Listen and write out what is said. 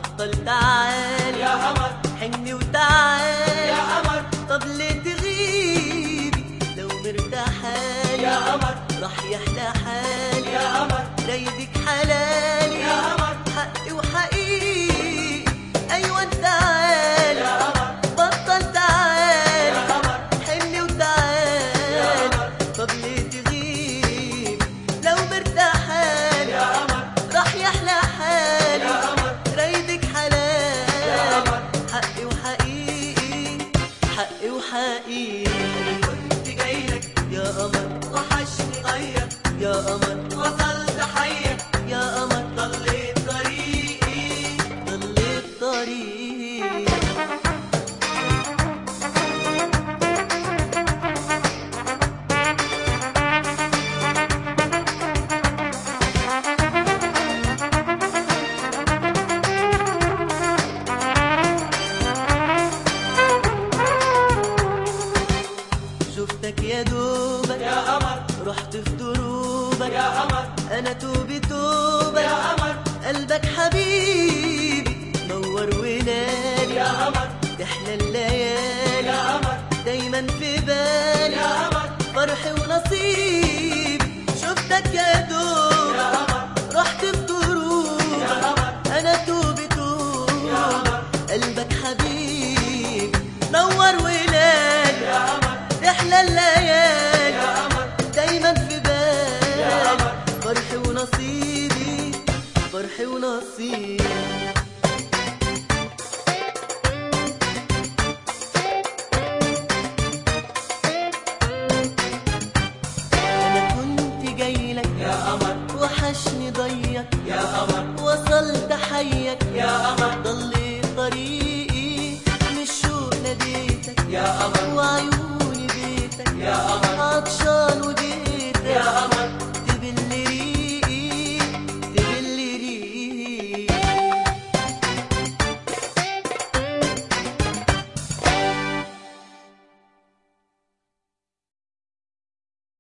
بطل تعال يا قمر حني وتعال يا قمر طب ليه تغيبي لو مرتاحالي يا قمر راح يحلى حالي يا قمر رايدك حلالي يا قمر حقي وحقيقي ايوه انت عالي يا قمر بطل تعال يا قمر حني يا وتعال قمر طب ليه تغيب لو مرتاحالي يا قمر راح يحلى حالي يا قمر رايدك يا حلال قمر حقي وحقيقي حقي وحقيقي كنت جايلك يا قمر وحشني غيرك يا قمر وصلت حيك يا قمر ضليت طريقي ضليت طريقي شفتك يا دوبك يا قمر رحت في دروبك يا قمر انا توبي توبك يا قمر قلبك حبيبي نور ونالي يا قمر تحلى الليالي يا قمر دايما في بالي يا قمر فرحي ونصيبي شفتك يا دوب يا قمر رحت في دروب يا قمر انا توبي توب يا قمر قلبك حبيبي نور ولاد يا قمر تحلى الليالي يا قمر دايما في يا بالي قمر فرحي ونصيبي فرحي ونصيبي انا كنت جايلك يا قمر وحشني ضيق يا قمر وصلت حيك يا قمر ضليت طريقي من الشوق ناديتك يا قمر وعيوني بيتك يا قمر